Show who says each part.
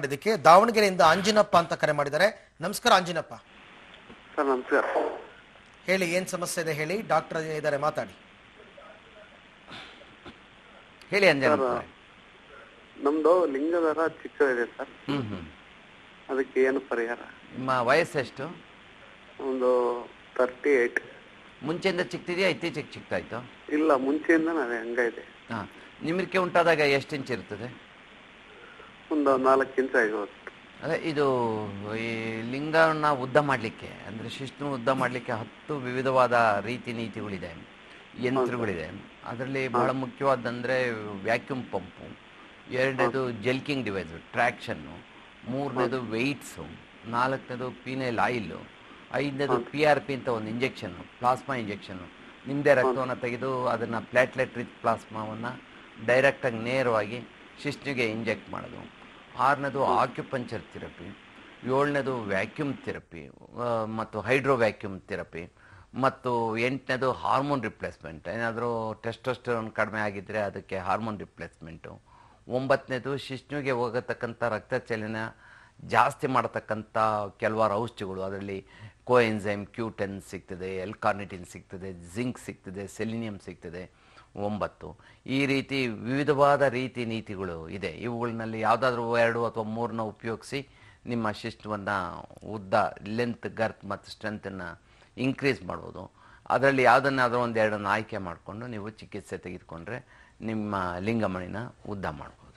Speaker 1: ಮಾಡಿದ್ದಕ್ಕೆ ದಾವಣಗೆರೆಯಿಂದ ಅಂಜಿನಪ್ಪ ಅಂತ ಕರೆ ಮಾಡಿದ್ದಾರೆ ನಮಸ್ಕಾರ ಅಂಜಿನಪ್ಪ
Speaker 2: ಸರ್ ನಮಸ್ಕಾರ
Speaker 1: ಹೇಳಿ ಏನ್ ಸಮಸ್ಯೆ ಇದೆ ಹೇಳಿ ಡಾಕ್ಟರ್ ಇದ್ದಾರೆ ಮಾತಾಡಿ
Speaker 3: ಹೇಳಿ ಅಂಜನ
Speaker 2: ಸರ್ ನಮ್ದು ಲಿಂಗದರ ಚಿಕ್ಕದಿದೆ ಸರ್
Speaker 3: ಹ್ಮ್ ಹ್ಮ್
Speaker 2: ಅದಕ್ಕೆ ಏನು ಪರಿಹಾರ
Speaker 3: ನಿಮ್ಮ ವಯಸ್ಸೆಷ್ಟು
Speaker 2: ಒಂದು ತರ್ಟಿ ಏಟ್
Speaker 3: ಮುಂಚೆಯಿಂದ ಚಿಕ್ತಿದೆಯಾ ಇತ್ತೀಚೆಗೆ ಚಿಕ್ತಾಯ್ತು
Speaker 2: ಇಲ್ಲ ಮುಂಚೆಯಿಂದ ಅದೇ ಹಂಗೈದೆ
Speaker 3: ಹಾ ನಿಮಿರಿಕೆ ಉಂಟಾದಾಗ ಎಷ್ಟು ಇಂಚ್ ಇರ್ತದೆ
Speaker 2: ಒಂದು ನಾಲ್ಕು ಇಂಚ್ ಆಗಿರುತ್ತೆ
Speaker 3: ಅದೇ ಇದು ಈ ಲಿಂಗನ ಉದ್ದ ಮಾಡಲಿಕ್ಕೆ ಅಂದರೆ ಶಿಶ್ನು ಉದ್ದ ಮಾಡಲಿಕ್ಕೆ ಹತ್ತು ವಿವಿಧವಾದ ರೀತಿ ನೀತಿಗಳಿದೆ ಯಂತ್ರಗಳಿದೆ ಅದರಲ್ಲಿ ಬಹಳ ಮುಖ್ಯವಾದಂದರೆ ವ್ಯಾಕ್ಯೂಮ್ ಪಂಪು ಎರಡನೇದು ಜೆಲ್ಕಿಂಗ್ ಡಿವೈಸು ಟ್ರ್ಯಾಕ್ಷನ್ನು ಮೂರನೇದು ವೆಯ್ಟ್ಸು ನಾಲ್ಕನೇದು ಪೀನೈಲ್ ಆಯಿಲು ಐದನೇದು ಪಿ ಆರ್ ಪಿ ಅಂತ ಒಂದು ಇಂಜೆಕ್ಷನ್ನು ಪ್ಲಾಸ್ಮಾ ಇಂಜೆಕ್ಷನ್ನು ನಿಮ್ಮದೇ ರಕ್ತವನ್ನು ತೆಗೆದು ಅದನ್ನು ಪ್ಲಾಟ್ಲೆಟ್ ರಿಚ್ ಪ್ಲಾಸ್ಮಾವನ್ನು ಡೈರೆಕ್ಟಾಗಿ ನೇರವಾಗಿ ಶಿಶ್ನಿಗೆ ಇಂಜೆಕ್ಟ್ ಮಾಡೋದು ಆರನೇದು ಆಕ್ಯುಪಂಚರ್ ಥೆರಪಿ ಏಳನೇದು ವ್ಯಾಕ್ಯೂಮ್ ಥೆರಪಿ ಮತ್ತು ಹೈಡ್ರೋ ವ್ಯಾಕ್ಯೂಮ್ ಥೆರಪಿ ಮತ್ತು ಎಂಟನೇದು ಹಾರ್ಮೋನ್ ರಿಪ್ಲೇಸ್ಮೆಂಟ್ ಏನಾದರೂ ಟೆಸ್ಟೋಸ್ಟೆರೋನ್ ಕಡಿಮೆ ಆಗಿದ್ದರೆ ಅದಕ್ಕೆ ಹಾರ್ಮೋನ್ ರಿಪ್ಲೇಸ್ಮೆಂಟು ಒಂಬತ್ತನೇದು ಶಿಶ್ನುಗೆ ಹೋಗತಕ್ಕಂಥ ರಕ್ತ ಚಲನ ಜಾಸ್ತಿ ಮಾಡತಕ್ಕಂಥ ಕೆಲವಾರು ಔಷಧಿಗಳು ಅದರಲ್ಲಿ ಕೋಎನ್ಸೈಮ್ ಕ್ಯೂಟೆನ್ ಸಿಗ್ತದೆ ಎಲ್ಕಾರ್ನಿಟಿನ್ ಸಿಗ್ತದೆ ಜಿಂಕ್ ಸಿಗ್ತದೆ ಸೆಲಿನಿಯಂ ಸಿಗ್ತದೆ ಒಂಬತ್ತು ಈ ರೀತಿ ವಿವಿಧವಾದ ರೀತಿ ನೀತಿಗಳು ಇದೆ ಇವುಗಳಲ್ಲಿ ಯಾವುದಾದ್ರೂ ಎರಡು ಅಥವಾ ಮೂರನ್ನ ಉಪಯೋಗಿಸಿ ನಿಮ್ಮ ಶಿಷ್ಟವನ್ನು ಉದ್ದ ಲೆಂತ್ ಗರ್ತ್ ಮತ್ತು ಸ್ಟ್ರೆಂತನ್ನು ಇನ್ಕ್ರೀಸ್ ಮಾಡ್ಬೋದು ಅದರಲ್ಲಿ ಯಾವುದನ್ನಾದರೂ ಒಂದು ಎರಡನ್ನು ಆಯ್ಕೆ ಮಾಡಿಕೊಂಡು ನೀವು ಚಿಕಿತ್ಸೆ ತೆಗೆದುಕೊಂಡ್ರೆ ನಿಮ್ಮ ಲಿಂಗಮಣಿನ ಉದ್ದ ಮಾಡ್ಬೋದು